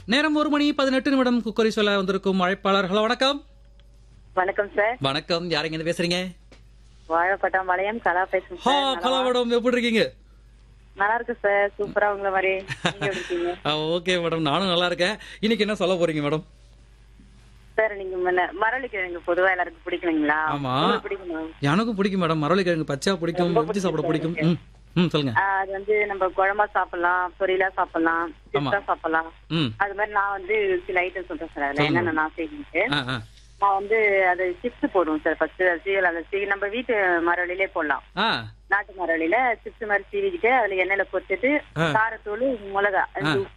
நேரம் ஒரு மணி பதினெட்டு நிமிடம் குக்கரி சொல்ல வந்திருக்கும் அழைப்பாளர்கள் வணக்கம் வணக்கம் சார் வணக்கம் யாருங்க இருந்து பேசுறீங்க வாழைப்பட்டம் வளையம் கலா பேசுறேன் ஹா சார் கலா மேடம் எப்படி இருக்கீங்க நல்லா இருக்கு சார் சூப்பரா உங்களை மாதிரி நீங்க எப்படி இருக்கீங்க ஓகே மேடம் நானும் நல்லா இருக்கேன் இன்னைக்கு என்ன சொல்ல போறீங்க மேடம் சார் நீங்க முன்ன மரளி கிழங்கு பொதுவா எல்லாருக்கும் பிடிக்கணுங்களா ஆமா. உங்களுக்கு பிடிக்குமா எனக்கும் பிடிக்கும் மேடம் மரவள்ளி கிழங்கு பச்சையா பிடிக்கும் ரொம்ப வெட்டி சாப்பிட பிடிக்கும் பிடிக்கும் ம் ம் சொல்லுங்க ஆஹ் அது வந்து நம்ம குழம்பா சாப்பிடலாம் பொரியலா சாப்பிடலாம் ஆமா. சிப்ஸா சாப்பிடலாம் ம் அது மாதிரி நான் வந்து சில ஐட்டம் சொல்றேன் சார் அதுல சொல்லுங்க. என்னென்ன நான் செய்யணும் ஆ ஆ நான் வந்து அது சிப்ஸ் போடுவோம் சார் ஃபர்ஸ்ட் சீவல் அந்த சீ நம்ம வீட்டு மரவழியிலே போடலாம் ஆ நாட்டு மரவழியில சிப்ஸ் மாதிரி சீவிக்கிட்டு அதுல எண்ணெயில பொரிச்சிட்டு ஆ. காரத்தூள் மிளகா ஆ.